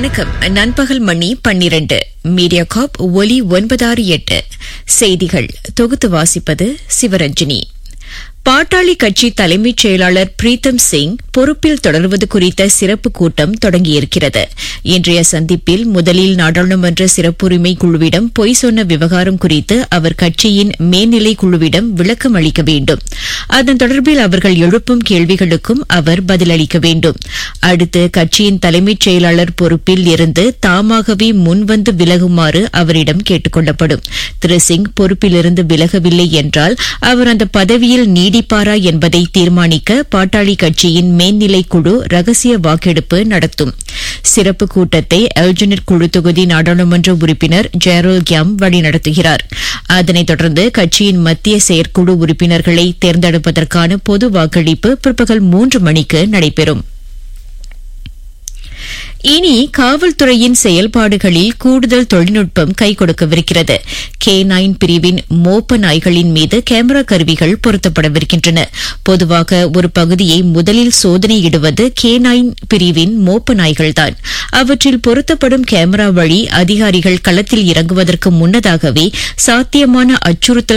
வணக்கம் நண்பகல் மணி பன்னிரண்டு மீடியா காப் ஒலி ஒன்பதாறு எட்டு செய்திகள் தொகுத்து வாசிப்பது சிவரஞ்சனி பாட்டாளி கட்சி தலைமைச் செயலாளர் பிரீத்தம் சிங் பொறுப்பில் தொடர்வது குறித்த சிறப்பு கூட்டம் தொடங்கியிருக்கிறது இன்றைய சந்திப்பில் முதலில் நாடாளுமன்ற சிறப்புரிமை குழுவிடம் பொய் சொன்ன விவகாரம் குறித்து அவர் கட்சியின் மேல்நிலை குழுவிடம் விளக்கம் அளிக்க வேண்டும் அதன் தொடர்பில் அவர்கள் எழுப்பும் கேள்விகளுக்கும் அவர் பதிலளிக்க வேண்டும் அடுத்து கட்சியின் தலைமைச் செயலாளர் பொறுப்பில் இருந்து தாமாகவே முன்வந்து விலகுமாறு அவரிடம் கேட்டுக் கொள்ளப்படும் திரு சிங் பொறுப்பிலிருந்து விலகவில்லை என்றால் அவர் அந்த பதவியில் நீடிப்பாரா என்பதை தீர்மானிக்க பாட்டாளி கட்சியின் மேல்நிலை குழு ரகசிய வாக்கெடுப்பு நடத்தும் சிறப்பு கூட்டத்தை எல்ஜினட் குழு தொகுதி நாடாளுமன்ற உறுப்பினர் ஜெரோல் கியாம் வழிநடத்துகிறார் அதனைத் தொடர்ந்து கட்சியின் மத்திய செயற்குழு உறுப்பினர்களை தேர்ந்தெடுப்பதற்கான பொது வாக்களிப்பு பிற்பகல் மூன்று மணிக்கு நடைபெறும் இனி காவல்துறையின் செயல்பாடுகளில் கூடுதல் தொழில்நுட்பம் கை கொடுக்கவிருக்கிறது கே நைன் பிரிவின் மோப்ப நாய்களின் மீது கேமரா கருவிகள் பொருத்தப்படவிருக்கின்றன பொதுவாக ஒரு பகுதியை முதலில் சோதனையிடுவது கே நைன் பிரிவின் மோப்ப நாய்கள்தான் அவற்றில் பொருத்தப்படும் கேமரா வழி அதிகாரிகள் களத்தில் இறங்குவதற்கு முன்னதாகவே சாத்தியமான அச்சுறுத்தல்